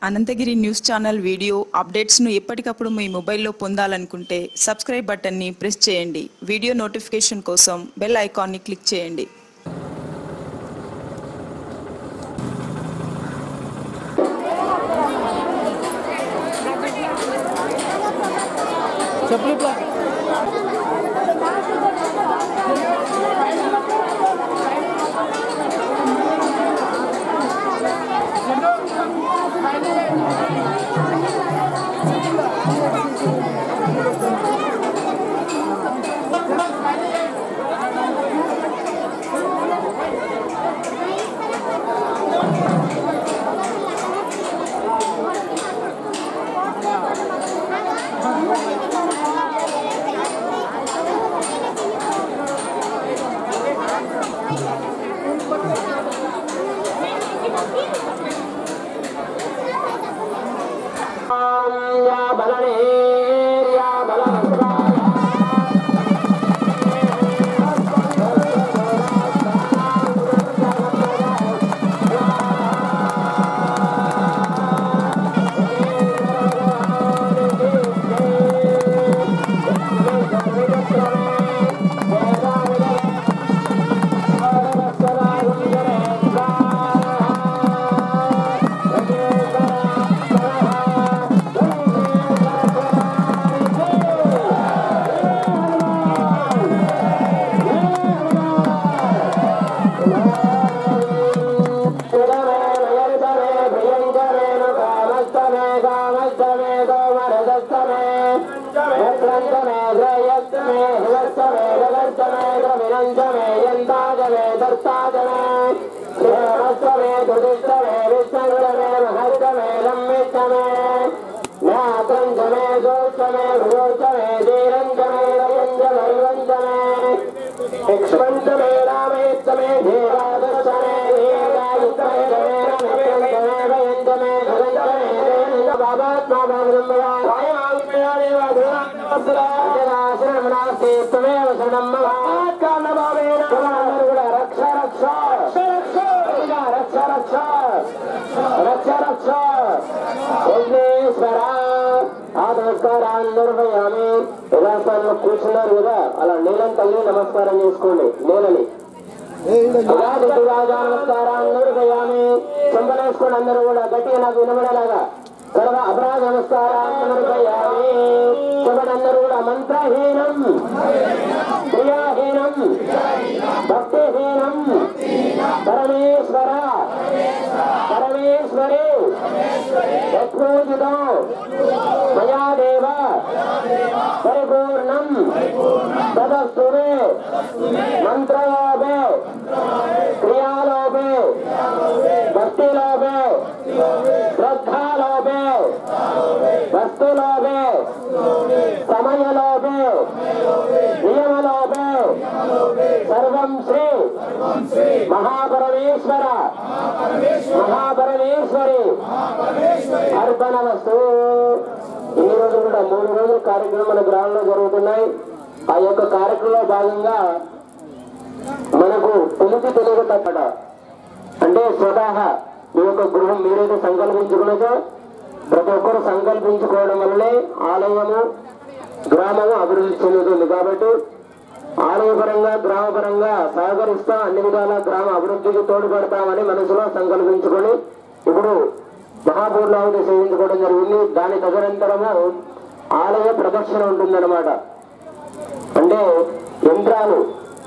Anantagiri news channel video అప్డేట్స్ను ఎప్పటికప్పుడు మీ మొబైల్లో పొందాలనుకుంటే సబ్స్క్రైబ్ బటన్ని ప్రెస్ చేయండి వీడియో నోటిఫికేషన్ కోసం బెల్ ఐకాన్ని క్లిక్ చేయండి చెప్పులు ఇట్లా या बलने या बलवंताय లక్ష్మణమే రామేత్తమే దేవాదర్శనే దేవాయుక్తమే రమే రమే రమే రమే బాబాత్మా బాబులంబయా సాయమాగుమయా దేవా దేవాశ్రమణాస్తే త్వమేవ శరణం మహాత్కాన బాబేన అందరూ కూడా రక్ష రక్ష రక్ష రక్ష రక్ష రక్ష రక్ష విఘ్నేశ్వర ఆ నమస్కారాన్ని నిర్వయామి యథాస్థానంలో కూర్చున్నారు కదా అలా నీలం తల్లి నమస్కారం చేసుకోండి నీలని రాజా నమస్కారాన్ని నిర్వయామి చెంపలేసుకొని అందరూ కూడా గట్టిగా నాకు వినబడేలాగా సర్వ అపరాధ నమస్కారాన్ని నిర్వయామి చెప్పండి అందరూ కూడా మంత్రహీనం క్రియాహీనం భక్తిహీనం పరమేశ్వర పరమేశ్వరి యత్పూజితం మయా దేవ పరిపూర్ణం తదస్తు మే మంత్రలోపే క్రియాలోపే భక్తిలోపే శ్రద్ధాలోపే వస్తులోపే సమయలోపే నియమలోపే సర్వం శ్రీ మహాపరమేశ్వర మహాపరమేశ్వరి అర్పణ వస్తు ఈ రోజు కూడా మూడు రోజుల కార్యక్రమం మన గ్రామంలో జరుగుతున్నాయి ఆ యొక్క కార్యక్రమంలో భాగంగా మనకు తెలిసి తెలియక తప్పట అంటే స్వతహా మీ యొక్క గృహం మీరైతే సంకల్పించుకున్నదో ప్రతి ఒక్కరు సంకల్పించుకోవడం వల్లనే ఆలయము గ్రామము అభివృద్ధి చెందుతుంది కాబట్టి ఆలయపరంగా గ్రామపరంగా సహకరిస్తా అన్ని విధాల గ్రామ అభివృద్ధికి తోడ్పడతామని మనసులో సంకల్పించుకొని ఇప్పుడు మహాపూర్ణావతి సేవించుకోవడం జరిగింది దాని తదనంతరము ఆలయ ప్రదక్షిణ ఉంటుందన్నమాట అంటే యంత్రాలు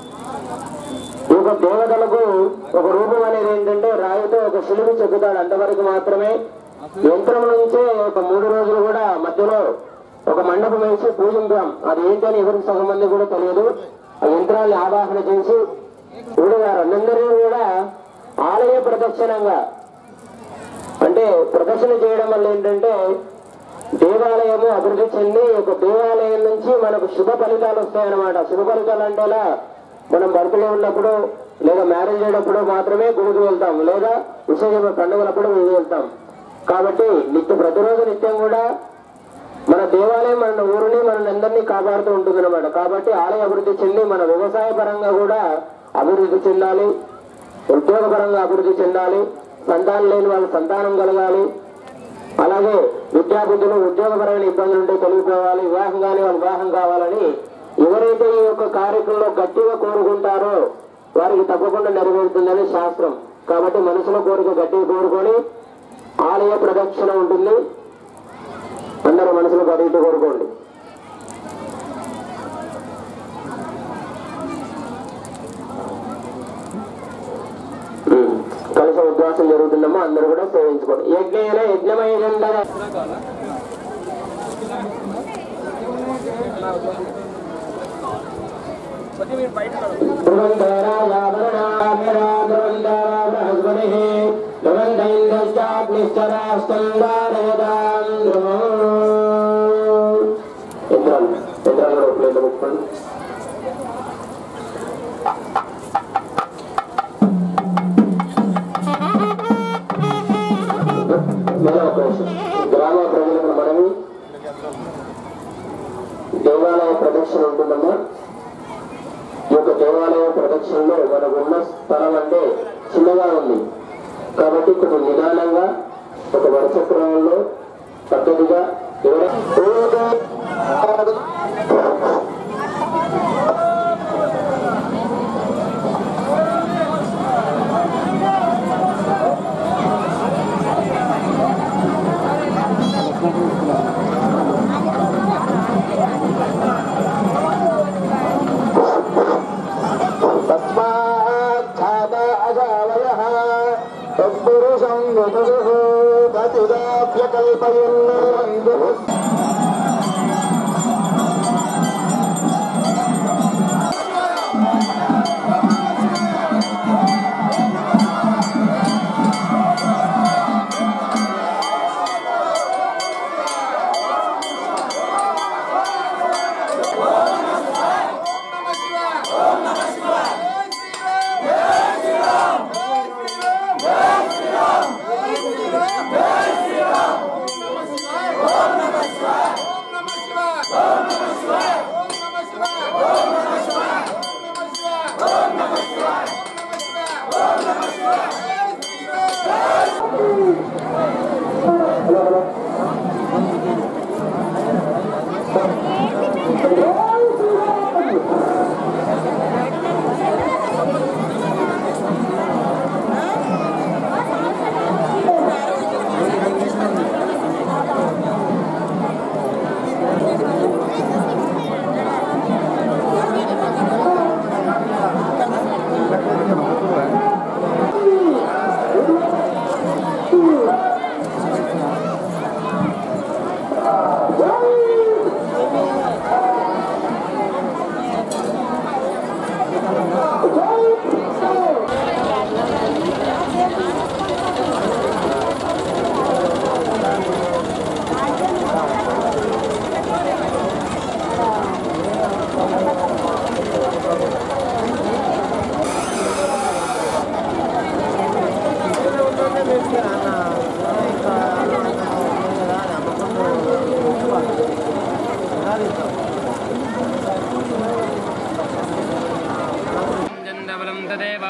ఈ యొక్క దేవతలకు ఒక రూపం అనేది ఏంటంటే రాయితో ఒక శిలువు చెక్కుతాడు అంతవరకు మాత్రమే యంత్రం నుంచే ఒక మూడు రోజులు కూడా మధ్యలో ఒక మండపం వేసి పూజించాం అది ఏంటని ఎవరికి సగం మంది కూడా తెలియదు ఆ యంత్రాన్ని ఆవాహన చేసి ఇప్పుడు వారందరినీ కూడా ఆలయ ప్రదక్షిణంగా అంటే ప్రదర్శన చేయడం వల్ల ఏంటంటే దేవాలయము అభివృద్ధి చెంది ఒక దేవాలయం నుంచి మనకు శుభ ఫలితాలు వస్తాయన్నమాట శుభ ఫలితాలు అంటే ఎలా? మనం బర్త్డే ఉన్నప్పుడు లేదా మ్యారేజ్ అయినప్పుడు మాత్రమే గుడికి వెళ్తాం లేదా విశేష పండుగలప్పుడు గుడికి వెళ్తాం కాబట్టి నిత్య ప్రతిరోజు నిత్యం కూడా మన దేవాలయం మన ఊరిని మన అందరినీ కాపాడుతూ ఉంటుంది అనమాట కాబట్టి ఆలయ అభివృద్ధి చెంది మన వ్యవసాయ పరంగా కూడా అభివృద్ధి చెందాలి ఉద్యోగపరంగా అభివృద్ధి చెందాలి సంతానం లేని వాళ్ళ సంతానం కలగాలి అలాగే విద్యాబుద్ధులు ఉద్యోగపరమైన ఇబ్బందులు ఉంటే తొలగిపోవాలి వివాహం కానీ వాళ్ళ వివాహం కావాలని ఎవరైతే ఈ యొక్క కార్యక్రమంలో గట్టిగా కోరుకుంటారో వారికి తప్పకుండా నెరవేరుతుందని శాస్త్రం కాబట్టి మనసులో కోరిక గట్టిగా కోరుకొని ఆలయ ప్రదక్షిణ ఉంటుంది అందరూ మనసులో గట్టిగా కోరుకోండి ఉమ్. కలశ ఉద్వాసం జరుగుతుందమ్మా అందరూ కూడా సేవించుకోండి యజ్ఞేన యజ్ఞమైనందగా పెట్టుకోండి మరో ఒక విషయం. గ్రామ ప్రజలకు మనవి దేవాలయ ప్రదక్షిణ ఉంటుందమ్మా ఈ యొక్క దేవాలయ ప్రదక్షిణలో మనకు ఉన్న స్థలం అంటే చిన్నగా ఉంది కాబట్టి కొంచెం నిదానంగా ఒక వరుస క్రమంలో పద్ధతిగా ఎవరైనా तस्माच्छाद अजावयः तत्पुरुषं विदुः गतिदाप्यकल्पयन् చందబలం తదేవ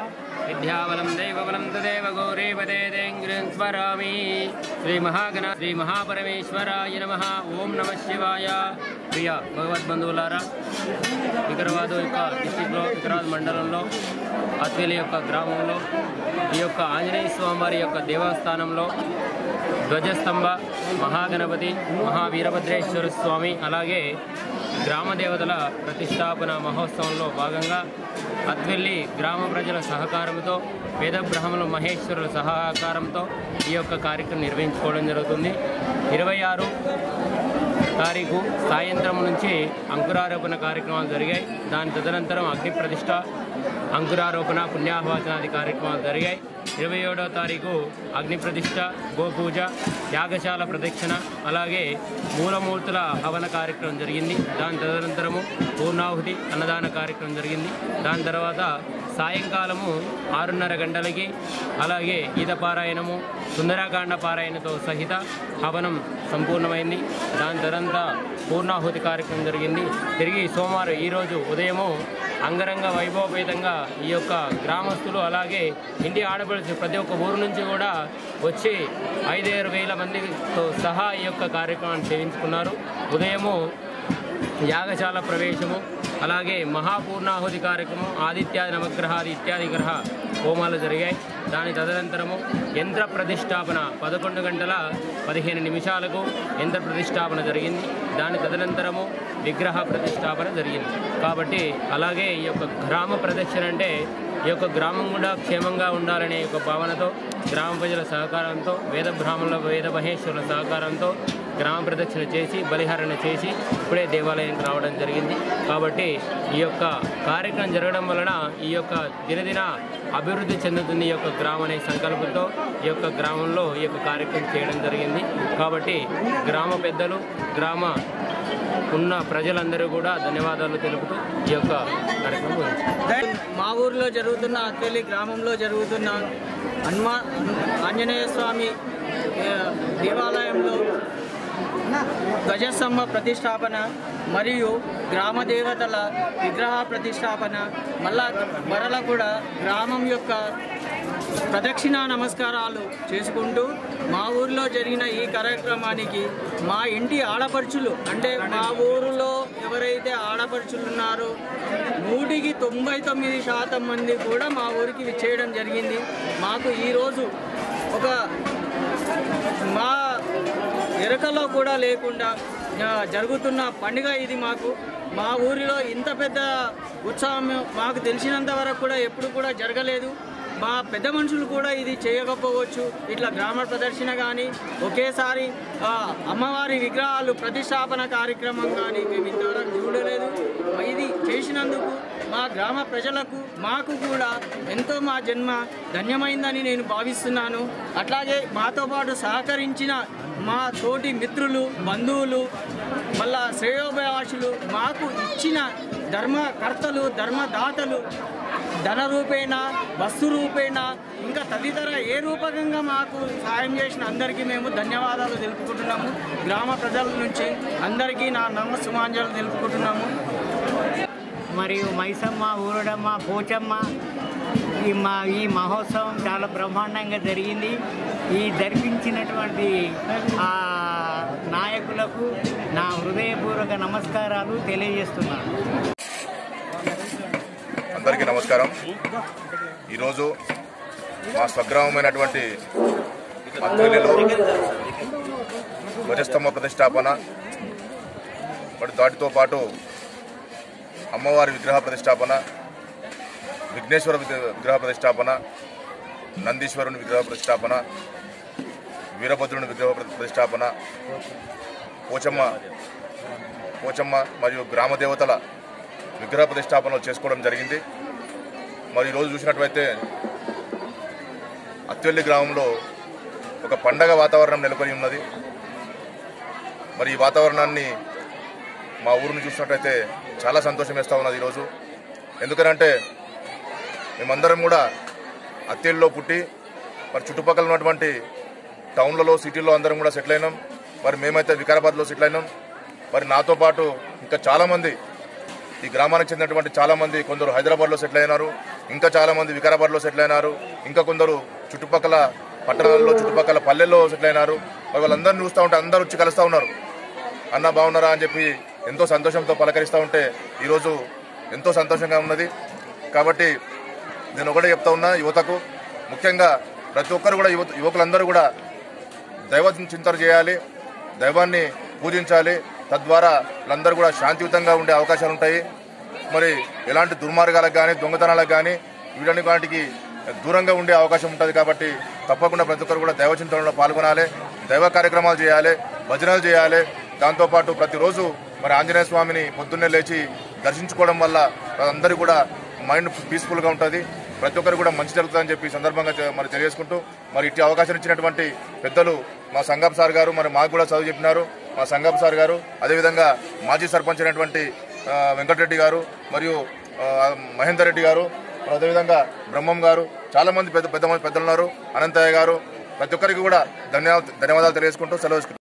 విద్యాబలం దైవబలం తదేవ గౌరీపదేంగ్రం స్మరామి శ్రీ మహాగణ శ్రీ మహాపరమేశ్వరాయ నమ ఓం నమ శివాయ ప్రియ భగవద్బంధువులారా వికరాబాద్ యొక్క డిస్టిక్లో వికరాబాద్ మండలంలో అత్వేలి యొక్క గ్రామంలో ఈ యొక్క ఆంజనేయ స్వామివారి యొక్క దేవస్థానంలో ధ్వజస్తంభ మహాగణపతి మహావీరభద్రేశ్వర స్వామి అలాగే గ్రామ దేవతల ప్రతిష్టాపన మహోత్సవంలో భాగంగా అత్వెల్లి గ్రామ ప్రజల సహకారంతో వేద బ్రహ్మణుల మహేశ్వరుల సహకారంతో ఈ యొక్క కార్యక్రమం నిర్వహించుకోవడం జరుగుతుంది ఇరవై ఆరు తారీఖు సాయంత్రం నుంచి అంకురారోపణ కార్యక్రమాలు జరిగాయి దాని తదనంతరం అగ్ని ప్రతిష్ట అంకురారోపణ పుణ్యాహవాచనాది కార్యక్రమాలు జరిగాయి ఇరవై ఏడవ తారీఖు అగ్ని ప్రతిష్ట గోపూజ యాగశాల ప్రదక్షిణ అలాగే మూలమూర్తుల హవన కార్యక్రమం జరిగింది దాని తదనంతరము పూర్ణాహుతి అన్నదాన కార్యక్రమం జరిగింది దాని తర్వాత సాయంకాలము ఆరున్నర గంటలకి అలాగే ఈత పారాయణము సుందరాకాండ పారాయణతో సహిత హవనం సంపూర్ణమైంది దాని తర్వాత పూర్ణాహుతి కార్యక్రమం జరిగింది తిరిగి సోమవారం ఈరోజు ఉదయము అంగరంగ వైభవపేతంగా ఈ యొక్క గ్రామస్తులు అలాగే ఇంటి ఆడపడుచు ప్రతి ఒక్క ఊరు నుంచి కూడా వచ్చి ఐదారు వేల మందితో సహా ఈ యొక్క కార్యక్రమాన్ని చేయించుకున్నారు ఉదయము యాగశాల ప్రవేశము అలాగే మహాపూర్ణాహుతి కార్యక్రమం ఆదిత్యాది నవగ్రహాది ఇత్యాది గ్రహ హోమాలు జరిగాయి దాని తదనంతరము యంత్ర ప్రతిష్టాపన పదకొండు గంటల పదిహేను నిమిషాలకు యంత్ర ప్రతిష్టాపన జరిగింది దాని తదనంతరము విగ్రహ ప్రతిష్టాపన జరిగింది కాబట్టి అలాగే ఈ యొక్క గ్రామ ప్రదక్షిణ అంటే ఈ యొక్క గ్రామం కూడా క్షేమంగా ఉండాలనే యొక్క భావనతో గ్రామ ప్రజల సహకారంతో వేద బ్రాహ్మణుల వేద మహేశ్వరుల సహకారంతో గ్రామ ప్రదక్షిణ చేసి బలిహరణ చేసి ఇప్పుడే దేవాలయానికి రావడం జరిగింది కాబట్టి ఈ యొక్క కార్యక్రమం జరగడం వలన ఈ యొక్క దినదిన అభివృద్ధి చెందుతుంది ఈ యొక్క గ్రామం అనే సంకల్పంతో ఈ యొక్క గ్రామంలో ఈ యొక్క కార్యక్రమం చేయడం జరిగింది కాబట్టి గ్రామ పెద్దలు గ్రామ ఉన్న ప్రజలందరూ కూడా ధన్యవాదాలు తెలుపుతూ ఈ యొక్క కార్యక్రమం ముగించారు. మా ఊర్లో జరుగుతున్న అత్వెల్లి గ్రామంలో జరుగుతున్న హనుమా ఆంజనేయ స్వామి ఆ, దేవాలయంలో ధ్వజస్తంభ ప్రతిష్టాపన మరియు గ్రామ దేవతల విగ్రహ ప్రతిష్టాపన మళ్ళా మరల కూడా గ్రామం యొక్క ప్రదక్షిణ నమస్కారాలు చేసుకుంటూ మా ఊరిలో జరిగిన ఈ కార్యక్రమానికి మా ఇంటి ఆడపడుచులు అంటే మా ఊరిలో ఎవరైతే ఆడపడుచులు ఉన్నారో నూటికి తొంభై తొమ్మిది శాతం మంది కూడా మా ఊరికి విచ్చేయడం జరిగింది మాకు ఈరోజు ఒక మా ఎరకలో కూడా లేకుండా ఆ, జరుగుతున్న పండుగ ఇది మాకు మా ఊరిలో ఇంత పెద్ద ఉత్సాహం మాకు తెలిసినంత వరకు కూడా ఎప్పుడు కూడా జరగలేదు మా పెద్ద మనుషులు కూడా ఇది చేయకపోవచ్చు ఇట్లా గ్రామ ప్రదర్శన కానీ ఒకేసారి ఆ, అమ్మవారి విగ్రహాలు ప్రతిష్టాపన కార్యక్రమం కానీ మేము ఇంతవరకు చూడలేదు ఇది చేసినందుకు మా గ్రామ ప్రజలకు మాకు కూడా ఎంతో మా జన్మ ధన్యమైందని నేను భావిస్తున్నాను అట్లాగే మాతో పాటు సహకరించిన మా తోటి మిత్రులు బంధువులు మళ్ళా శ్రేయోభిలాషులు మాకు ఇచ్చిన ధర్మకర్తలు ధర్మదాతలు ధన రూపేణ వస్తు రూపేణ ఇంకా తదితర ఏ రూపకంగా మాకు సాయం చేసిన అందరికీ మేము ధన్యవాదాలు తెలుపుకుంటున్నాము గ్రామ ప్రజల నుంచి అందరికీ నా నమస్సుమాంజలు తెలుపుకుంటున్నాము మరియు మైసమ్మ ఊరడమ్మ పోచమ్మ ఈ మా ఈ మహోత్సవం చాలా బ్రహ్మాండంగా జరిగింది ఈ జరిపించినటువంటి ఆ నాయకులకు నా హృదయపూర్వక నమస్కారాలు తెలియజేస్తున్నాను అందరికీ నమస్కారం ఈరోజు మా స్వగ్రామమైనటువంటి అత్వెల్లిలో ధ్వజస్తంభ ప్రతిష్టాపన మరి దాటితో పాటు అమ్మవారి విగ్రహ ప్రతిష్టాపన విఘ్నేశ్వర విగ్ర- విగ్రహ ప్రతిష్టాపన నందీశ్వరుని విగ్రహ ప్రతిష్టాపన వీరభద్రుని విగ్రహ ప్రతి- ప్రతిష్టాపన పోచమ్మ పోచమ్మ మరియు గ్రామ దేవతల విగ్రహ ప్రతిష్టాపనలు చేసుకోవడం జరిగింది మరి ఈరోజు చూసినట్లయితే అత్వెల్లి గ్రామంలో ఒక పండగ వాతావరణం నెలకొని ఉన్నది మరి ఈ వాతావరణాన్ని మా ఊరిని చూసినట్లయితే చాలా సంతోషం వేస్తూ ఉన్నది ఈరోజు ఎందుకనంటే మేమందరం కూడా అత్తిల్లో పుట్టి మరి చుట్టుపక్కల ఉన్నటువంటి టౌన్లలో సిటీల్లో అందరం కూడా సెటిల్ అయినాం మరి మేమైతే వికారాబాద్లో సెటిల్ అయినాం మరి నాతో పాటు ఇంకా చాలామంది ఈ గ్రామానికి చెందినటువంటి చాలామంది కొందరు హైదరాబాద్లో సెటిల్ అయినారు ఇంకా చాలామంది వికారాబాద్లో సెటిల్ అయినారు ఇంకా కొందరు చుట్టుపక్కల పట్టణాల్లో చుట్టుపక్కల పల్లెల్లో సెటిల్ అయినారు మరి వాళ్ళందరినీ చూస్తూ ఉంటే అందరూ వచ్చి కలుస్తూ ఉన్నారు అన్న బాగున్నారా అని చెప్పి ఎంతో సంతోషంతో పలకరిస్తూ ఉంటే ఈరోజు ఎంతో సంతోషంగా ఉన్నది కాబట్టి నేను ఒకటే చెప్తా ఉన్నా యువతకు ముఖ్యంగా ప్రతి ఒక్కరు కూడా యువత యువకులందరూ కూడా దైవ చింతన చేయాలి దైవాన్ని పూజించాలి తద్వారా వాళ్ళందరూ కూడా శాంతియుతంగా ఉండే అవకాశాలు ఉంటాయి మరి ఎలాంటి దుర్మార్గాలకు కానీ దొంగతనాలకు కానీ వీటన్ని వాటికి దూరంగా ఉండే అవకాశం ఉంటుంది కాబట్టి తప్పకుండా ప్రతి ఒక్కరు కూడా దైవ చింతనలో పాల్గొనాలి దైవ కార్యక్రమాలు చేయాలి భజనలు చేయాలి దాంతోపాటు ప్రతిరోజు మరి ఆంజనేయ స్వామిని పొద్దున్నే లేచి దర్శించుకోవడం వల్ల అందరికీ కూడా మైండ్ పీస్ఫుల్గా ఉంటుంది ప్రతి ఒక్కరు కూడా మంచి జరుగుతుందని చెప్పి ఈ సందర్భంగా తె- మరి తెలియజేసుకుంటూ మరి ఇట్టి అవకాశం ఇచ్చినటువంటి పెద్దలు మా సంగప్ సార్ గారు మరి మాకు కూడా చదువు చెప్పినారు మా సంగప్ సార్ గారు అదేవిధంగా మాజీ సర్పంచ్ అయినటువంటి ఆ, వెంకటరెడ్డి గారు మరియు ఆ, మహేందర్ రెడ్డి గారు మరి అదేవిధంగా బ్రహ్మం గారు చాలా మంది పెద్ద పెద్ద మంది పెద్దలు ఉన్నారు అనంతయ్య గారు ప్రతి ఒక్కరికి కూడా ధన్యవాదాలు ధన్యవాదాలు తెలియజేసుకుంటూ సెలవు తీసుకుంటున్నాను.